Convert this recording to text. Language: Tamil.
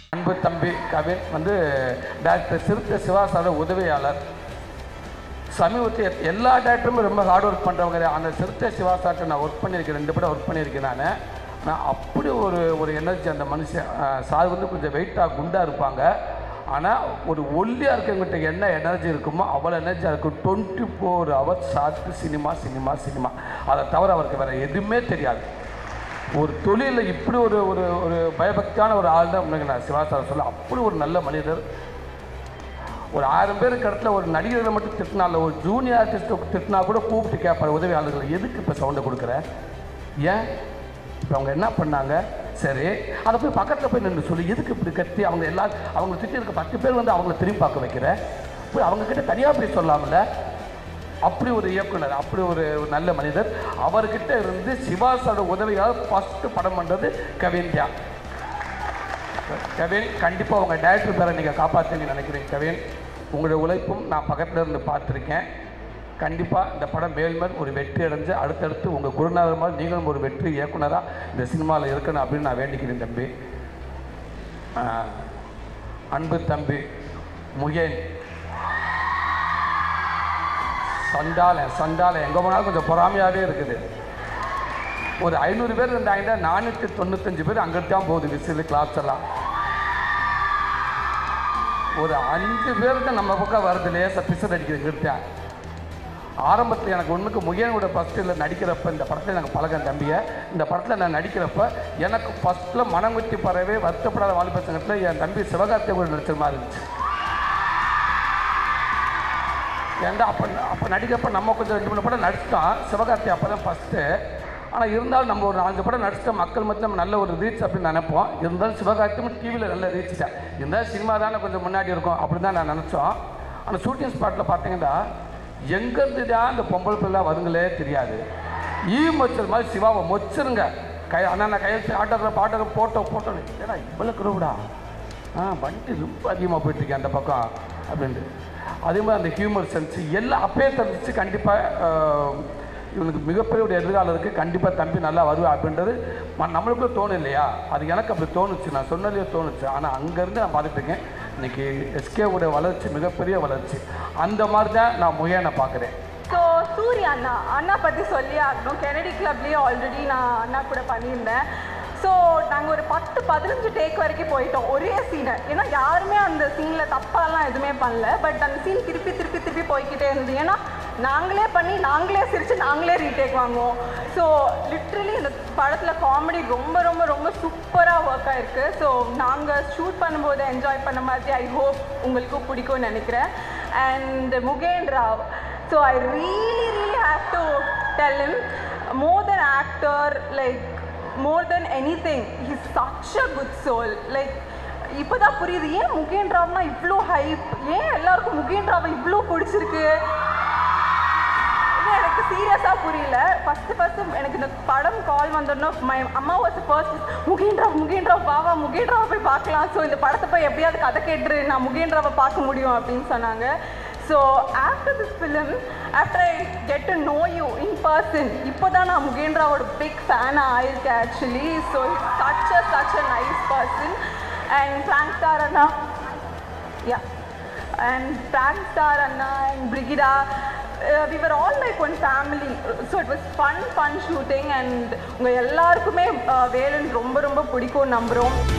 அன்பு தம்பி கவின் வந்து டாக்டர் சிறுத்தை சிவாசாரோட உதவியாளர் சமீபத்தில் எல்லா டேரக்டருமே ரொம்ப ஹார்ட் ஒர்க் பண்ணுறவங்க அந்த சிறுத்தை சிவாசாட்டை நான் ஒர்க் பண்ணியிருக்கேன் ரெண்டு படம் ஒர்க் பண்ணியிருக்கேன் நான் நான் அப்படி ஒரு ஒரு எனர்ஜி அந்த மனுஷன் அஹ், சார் வந்து கொஞ்சம் வெயிட்டாக குண்டாக இருப்பாங்க ஆனால் ஒரு ஒல்லியாக இருக்கவங்ககிட்ட என்ன எனர்ஜி இருக்குமோ அவ்வளோ எனர்ஜியாக இருக்கும் டுவெண்ட்டி ஃபோர் ஹவர்ஸ் சாத்து சினிமா சினிமா சினிமா அதை தவிர அவருக்கு வேறு எதுவுமே தெரியாது ஒரு தொழிலில் இப்படி ஒரு ஒரு ஒரு பயபக்தியான ஒரு ஆள் தான் உண்மைக்கு நான் சிவாசார் சொல்ல அப்படி ஒரு நல்ல மனிதர் ஒரு ஆயிரம் பேருக்கு இடத்துல ஒரு நடிகர்களை மட்டும் திட்டினா இல்லை ஒரு ஜூனியர் ஆர்டிஸ்ட்டை திட்டினா கூட கூப்பிட்டு கேட்பாரு உதவியாளர்கள் எதுக்கு இப்போ சவுண்டை கொடுக்குற ஏன் இப்போ அவங்க என்ன பண்ணாங்க சரி அதை போய் பக்கத்தில் போய் நின்று சொல்லி எதுக்கு இப்படி கத்தி அவங்க எல்லா அவங்க சுற்றி இருக்க பத்து பேர் வந்து அவங்கள திரும்பி பார்க்க வைக்கிற போய் அவங்கக்கிட்ட தனியாக போய் சொல்லாமல அப்படி ஒரு இயக்குனர் அப்படி ஒரு ஒரு நல்ல மனிதர் அவர்கிட்ட இருந்து சிவாசோட உதவியால் ஃபஸ்ட்டு படம் பண்ணுறது கவின்யா கவின் கண்டிப்பாக உங்கள் டேரக்டர் பேரை நீங்கள் காப்பாற்றுன்னு நினைக்கிறேன் கவின் உங்களுடைய உழைப்பும் நான் பக்கத்தில் இருந்து பார்த்துருக்கேன் கண்டிப்பாக இந்த படம் மேல்மேல் ஒரு வெற்றி அடைஞ்சு அடுத்தடுத்து உங்கள் குருநாதர் மாதிரி நீங்களும் ஒரு வெற்றி இயக்குனராக இந்த சினிமாவில் இருக்கணும் அப்படின்னு நான் வேண்டிக்கிறேன் தம்பி ஆஹ், அன்பு தம்பி முகேன் சண்டாளன் சண்டாளன் எங்கே போனாலும் கொஞ்சம் பொறாமையாகவே இருக்குது ஒரு ஐநூறு பேர் இருந்தாங்கன்னா நானூற்றி தொண்ணூத்தஞ்சு பேர் அங்கிட்டு தான் போகுது விசில் கிளாப்ஸ் எல்லாம் ஒரு அஞ்சு பேருக்கு நம்ம பக்கம் வருது லேசாக பிசர் அடிக்குது இங்கிட்ட ஆரம்பத்தில் எனக்கு ஒன்றுக்கு முகியனோட ஃபஸ்ட்டில் நடிக்கிறப்ப இந்த படத்தில் எனக்கு பழகம் தம்பியை இந்த படத்தில் நான் நடிக்கிறப்ப எனக்கு ஃபஸ்ட்டில் மனங்குத்தி பறவை வருத்தப்படாத வாலிப சங்கத்தில் என் தம்பி சிவகார்த்தியை கூட நடிச்ச மாதிரி இருந்துச்சு ஏன்டா அப்போ அப்போ நடிக்கிறப்ப நம்ம கொஞ்சம் ரெண்டு மூணு படம் நடிச்சிட்டோம் சிவகார்த்தி அப்போ தான் ஃபஸ்ட்டு ஆனால் இருந்தாலும் நம்ம ஒரு நாலஞ்சு படம் நடிச்சிட்டோம் மக்கள் மத்தியில் நம்ம நல்ல ஒரு ரீச் அப்படின்னு நினைப்போம் இருந்தாலும் சிவகார்த்தியும் டிவியில் நல்ல ரீச் தான் இருந்தாலும் சினிமா தானே கொஞ்சம் முன்னாடி இருக்கும் அப்படி தான் நான் நினச்சோம் ஆனால் ஷூட்டிங் ஸ்பாட்டில் பார்த்தீங்கன்னா எங்கேருந்து தான் இந்த பொம்பளை பிள்ளை வருங்களே தெரியாது ஈ மொச்சல் மாதிரி சிவாவை மொச்சிருங்க கை அண்ணா நான் கையெழுத்து ஆட்டோகிராஃப் ஆட்டோகிராஃப் போட்டோ போட்டோ ஏன்னா இவ்வளோ குரூடா ஆ வண்டி ரொம்ப அதிகமாக போயிட்டுருக்கேன் அந்த பக்கம் அப்படின்ட்டு அதே மாதிரி அந்த ஹியூமர் சென்ஸ் எல்லாம் அப்பயே தெரிஞ்சிச்சு கண்டிப்பாக இவனுக்கு மிகப்பெரிய ஒரு எதிர்காலம் இருக்குது கண்டிப்பாக தம்பி நல்லா வருவா அப்படின்றது ம- நம்மளுக்குள்ள தோணும் இல்லையா அது எனக்கு அப்படி தோணுச்சு நான் சொன்னதே தோணுச்சு ஆனால் அங்கேருந்து நான் பார்த்துட்டு இருக்கேன் இன்னைக்கு எஸ்கேவுடைய வளர்ச்சி மிகப்பெரிய வளர்ச்சி அந்த மாதிரி தான் நான் முயனை பார்க்குறேன் ஸோ சூர்யா அண்ணா அண்ணா பற்றி சொல்லி ஆகணும் கெனடி கிளப்லேயே ஆல்ரெடி நான் அண்ணா கூட பண்ணியிருந்தேன் ஸோ நாங்கள் ஒரு பத்து பதினஞ்சு டேக் வரைக்கும் போயிட்டோம் ஒரே சீனை ஏன்னா யாருமே அந்த சீனில் தப்பாலாம் எதுவுமே பண்ணல பட் அந்த சீன் திருப்பி திருப்பி திருப்பி போய்க்கிட்டே இருந்தது ஏன்னா நாங்களே பண்ணி நாங்களே சிரித்து நாங்களே ரீடேக் வாங்குவோம் ஸோ லிட்ரலி இந்த படத்தில் காமெடி ரொம்ப ரொம்ப ரொம்ப சூப்பராக ஒர்க் ஆயிருக்கு ஸோ நாங்கள் ஷூட் பண்ணும்போது என்ஜாய் பண்ண மாதிரி ஐ ஹோப் உங்களுக்கும் பிடிக்கும்னு நினைக்கிறேன் and Mugen Rao so I really really have to tell him more than actor like more than anything he's such a good soul like இப்போதான் புரியுது ஏன் முகேன் ராவ்னா இவ்வளோ ஹைப் ஏன் எல்லாருக்கும் முகேன் ராவை இவ்வளோ பிடிச்சிருக்கு இது எனக்கு சீரியஸாக புரியல ஃபஸ்ட்டு ஃபஸ்ட்டு எனக்கு இந்த படம் கால் வந்தோன்னா மை அம்மா வாஸ் ஃபர்ஸ்ட் முகேன் ராவ் முகேன் ராவ் பாவா முகேன் ராவை போய் பார்க்கலாம் ஸோ இந்த படத்தை போய் எப்படியாவது கதை கேட்டுரு நான் முகேன் ராவை பார்க்க முடியும் அப்படின்னு சொன்னாங்க so after this film after I get to know you in person இப்போ தான் நான் முகேன் ராவோட பிக் ஃபேனாக ஆயிருக்கேன் actually so such a such a nice person and Frank star அண்ணா yeah and Frank Star Anna and Brigida uh, we were all like one family so it was fun fun shooting and உங்கள் எல்லாருக்குமே uh, வேலன் ரொம்ப ரொம்ப பிடிக்கும் நம்புகிறோம்